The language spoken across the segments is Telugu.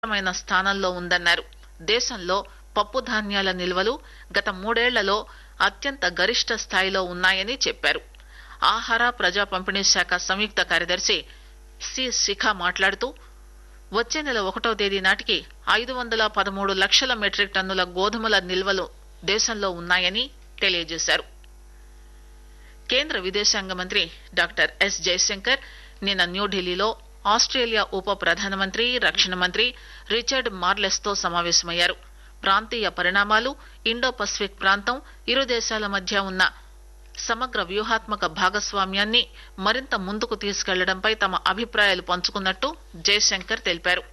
మైన స్థానంలో ఉందన్నారు దేశంలో పప్పు ధాన్యాల నిల్వలు గత మూడేళ్లలో అత్యంత గరిష్ట స్థాయిలో ఉన్నాయని చెప్పారు ఆహార ప్రజా పంపిణీ శాఖ సంయుక్త కార్యదర్శి సి శిఖ మాట్లాడుతూ వచ్చే నెల ఒకటో తేదీ నాటికి ఐదు వందల పదమూడు లక్షల మెట్రిక్ టన్నుల గోధుమల నిల్వలు దేశంలో ఉన్నాయని తెలియజేశారు కేంద్ర విదేశాంగ మంత్రి డాక్టర్ ఎస్ జయశంకర్ నిన్న న్యూఢిల్లీలో ఆస్ట్రేలియా ఉప ప్రధానమంత్రి రక్షణ మంత్రి రిచర్డ్ మార్లెస్ తో సమావేశమయ్యారు ప్రాంతీయ పరిణామాలు ఇండో పసిఫిక్ ప్రాంతం ఇరు దేశాల మధ్య ఉన్న సమగ్ర వ్యూహాత్మక భాగస్వామ్యాన్ని మరింత ముందుకు తీసుకెళ్లడంపై తమ అభిప్రాయాలు పంచుకున్నట్టు జయశంకర్ తెలిపారు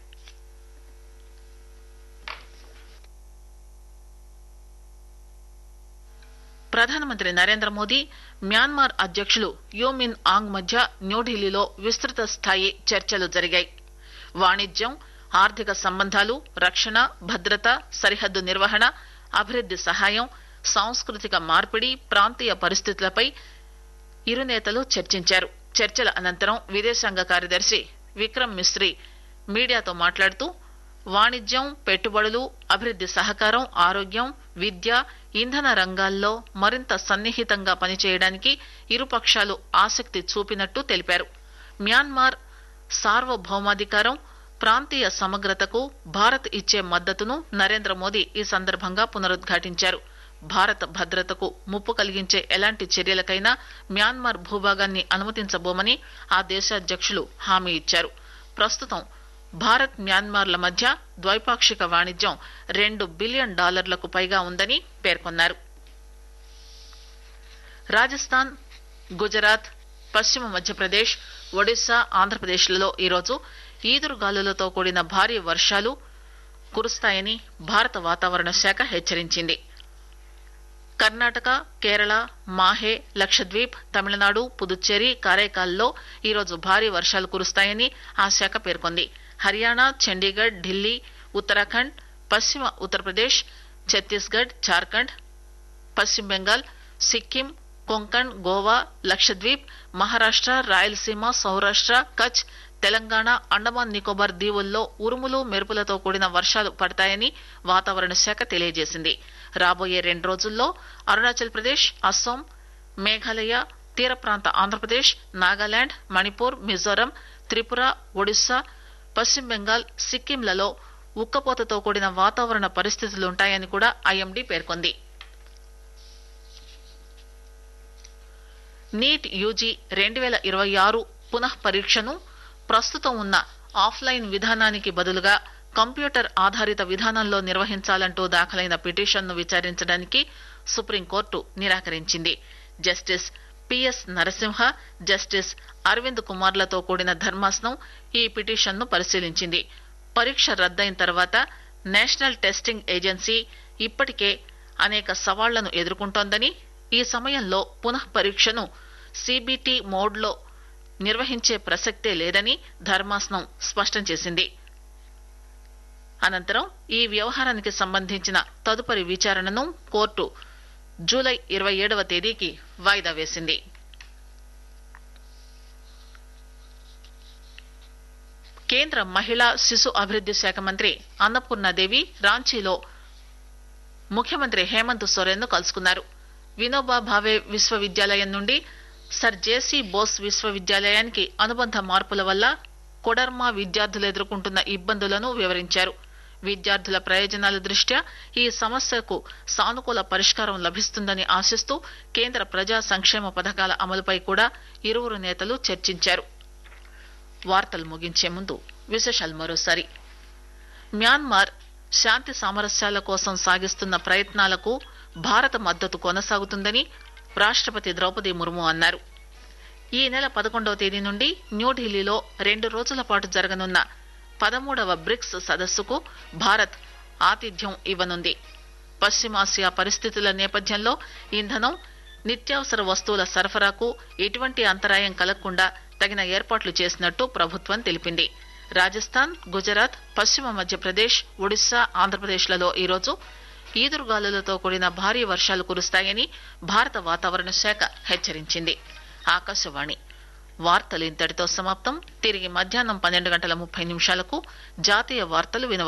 ప్రధానమంత్రి నరేంద్ర మోదీ మ్యాన్మార్ అధ్యక్షులు యూమిన్ ఆంగ్ మధ్య న్యూఢిల్లీలో విస్తృత స్థాయి చర్చలు జరిగాయి వాణిజ్యం ఆర్థిక సంబంధాలు రక్షణ భద్రత సరిహద్దు నిర్వహణ అభివృద్ది సహాయం సాంస్కృతిక మార్పిడి ప్రాంతీయ పరిస్థితులపై ఇరు నేతలు చర్చించారు చర్చల అనంతరం విదేశాంగ కార్యదర్శి విక్రమ్ మిస్రీ మీడియాతో మాట్లాడుతూ వాణిజ్యం పెట్టుబడులు అభివృద్ది సహకారం ఆరోగ్యం విద్య ఇంధన రంగాల్లో మరింత సన్నిహితంగా పనిచేయడానికి ఇరుపక్షాలు ఆసక్తి చూపినట్టు తెలిపారు మ్యాన్మార్ సార్వభౌమాధికారం ప్రాంతీయ సమగ్రతకు భారత్ ఇచ్చే మద్దతును నరేంద్ర మోదీ ఈ సందర్భంగా పునరుద్ఘాటించారు భారత భద్రతకు ముప్పు కలిగించే ఎలాంటి చర్యలకైనా మ్యాన్మార్ భూభాగాన్ని అనుమతించబోమని ఆ దేశాధ్యక్షులు హామీ ఇచ్చారు ప్రస్తుతం భారత్ మ్యాన్మార్ల మధ్య ద్వైపాక్షిక వాణిజ్యం రెండు బిలియన్ డాలర్లకు పైగా ఉందని పేర్కొన్నారు రాజస్థాన్ గుజరాత్ పశ్చిమ మధ్యప్రదేశ్ ఒడిశా ఆంధ్రప్రదేశ్లలో ఈరోజు ఈదురుగాలులతో కూడిన భారీ వర్షాలు కురుస్తాయని భారత వాతావరణ శాఖ హెచ్చరించింది కర్ణాటక కేరళ మాహే లక్షద్వీప్ తమిళనాడు పుదుచ్చేరి కారైకాల్లో ఈరోజు భారీ వర్షాలు కురుస్తాయని ఆ శాఖ పేర్కొంది హర్యానా చండీగఢ్ ఢిల్లీ ఉత్తరాఖండ్ పశ్చిమ ఉత్తరప్రదేశ్ ఛత్తీస్గఢ్ జార్ఖండ్ పశ్చిమ బెంగాల్ సిక్కిం కొంకణ్ గోవా లక్షద్వీప్ మహారాష్ట రాయలసీమ సౌరాష్ట కచ్ తెలంగాణ అండమాన్ నికోబార్ దీవుల్లో ఉరుములు మెరుపులతో కూడిన వర్షాలు పడతాయని వాతావరణ శాఖ తెలియజేసింది రాబోయే రెండు రోజుల్లో అరుణాచల్ ప్రదేశ్ అస్సోం మేఘాలయ తీర ప్రాంత ఆంధ్రప్రదేశ్ నాగాలాండ్ మణిపూర్ మిజోరం త్రిపుర ఒడిశా పశ్చిమ బెంగాల్ సిక్కింలలో ఉక్కపోతతో కూడిన వాతావరణ పరిస్థితులుంటాయని కూడా ఐఎండీ పేర్కొంది నీట్ యూజీ రెండు వేల ఇరవై ఆరు పునః పరీక్షను ప్రస్తుతం ఉన్న ఆఫ్లైన్ విధానానికి బదులుగా కంప్యూటర్ ఆధారిత విధానంలో నిర్వహించాలంటూ దాఖలైన పిటిషన్ను విచారించడానికి సుప్రీంకోర్టు నిరాకరించింది justice PS Narasimha justice Aravind కుమార్లతో కూడిన ధర్మాసనం ఈ పిటిషన్ను పరిశీలించింది పరీక్ష రద్దయిన తర్వాత నేషనల్ టెస్టింగ్ ఏజెన్సీ ఇప్పటికే అనేక సవాళ్లను ఎదుర్కొంటోందని ఈ సమయంలో పునః పరీక్షను సిబిటి మోడ్లో నిర్వహించే ప్రసక్తే లేదని ధర్మాసనం స్పష్టం చేసింది అనంతరం ఈ వ్యవహారానికి సంబంధించిన తదుపరి విచారణను కోర్టు జూలై ఇరవై ఏడవ తేదీకి వాయిదా వేసింది కేంద్ర మహిళా శిశు అభివృద్ది శాఖ మంత్రి అన్నపూర్ణాదేవి రాంచీలో ముఖ్యమంత్రి హేమంత్ సోరెన్ ను కలుసుకున్నారు వినోబా భావే విశ్వవిద్యాలయం నుండి సర్ జేసీ బోస్ విశ్వవిద్యాలయానికి అనుబంధ మార్పుల వల్ల కొడర్మా విద్యార్థులు ఎదుర్కొంటున్న ఇబ్బందులను వివరించారు విద్యార్థుల ప్రయోజనాల దృష్ట్యా ఈ సమస్యకు సానుకూల పరిష్కారం లభిస్తుందని ఆశిస్తూ కేంద్ర ప్రజా సంక్షేమ పథకాల అమలుపై కూడా ఇరువురు నేతలు చర్చించారు వార్తలు ముగించే ముందు విశేషాలు మరోసారి మ్యాన్మార్ శాంతి సామరస్యాల కోసం సాగిస్తున్న ప్రయత్నాలకు భారత మద్దతు కొనసాగుతుందని రాష్టపతి ద్రౌపది ముర్ము అన్నారు ఈ నెల పదకొండవ తేదీ నుండి న్యూఢిల్లీలో రెండు రోజుల పాటు జరగనున్న పదమూడవ బ్రిక్స్ సదస్సుకు భారత్ ఆతిథ్యం ఇవ్వనుంది పశ్చిమాసియా పరిస్థితుల నేపథ్యంలో ఇంధనం నిత్యావసర వస్తువుల సరఫరాకు ఎటువంటి అంతరాయం కలగకుండా తగిన ఏర్పాట్లు చేసినట్టు ప్రభుత్వం తెలిపింది రాజస్థాన్ గుజరాత్ పశ్చిమ మధ్యప్రదేశ్ ఒడిశా ఆంధ్రప్రదేశ్లలో ఈరోజు ఈదురుగాలులతో కూడిన భారీ వర్షాలు కురుస్తాయని భారత వాతావరణ శాఖ హెచ్చరించింది ఆకాశవాణి వార్తలు ఇంతటితో సమాప్తం తిరిగి మధ్యాహ్నం పన్నెండు గంటల ముప్పై నిమిషాలకు జాతీయ వార్తలు వినవచ్చు